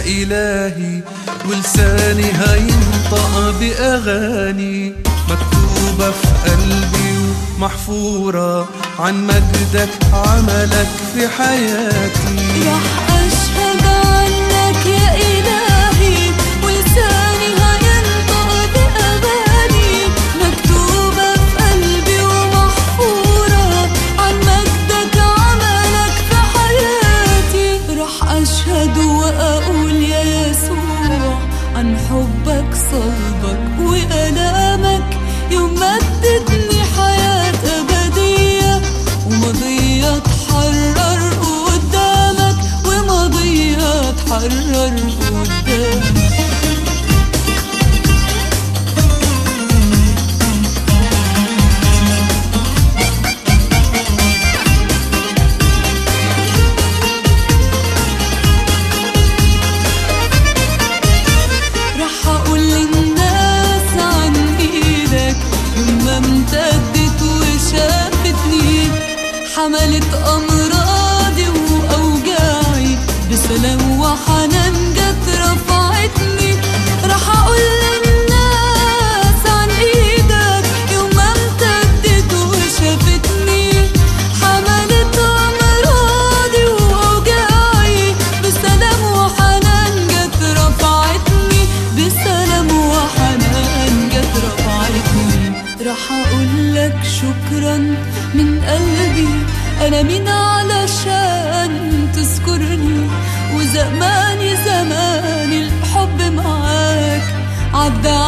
إلهي ولساني هينطق بأغاني مكتوبة في قلبي ومحفورة عن مجدك عملك في حياتي رح أشهد عنك يا إلهي ولساني هينطق بأغاني مكتوبة في قلبي ومحفورة عن مجدك عملك في حياتي رح أشهد وأقول يا يسوع عن حبك صلبك وألامك يمددني حياة أبدية ومضية اتحرر قدامك ومضية اتحرر قدامك رح اقول للناس عن ايدك لما امتدت وشافتني حملت امراضي واوجاعي بسلام وحنان جت رفعتني رح اقول للناس عن ايدك يوم ما امتدت وشافتني حملت امراضي واوجاعي بسلام وحنان جت رفعتني بسلام وحنان جت رفعتني رح اقول لك شكرا من قلبي انا مين علشان تذكرني وزماني زماني الحب معاك عدى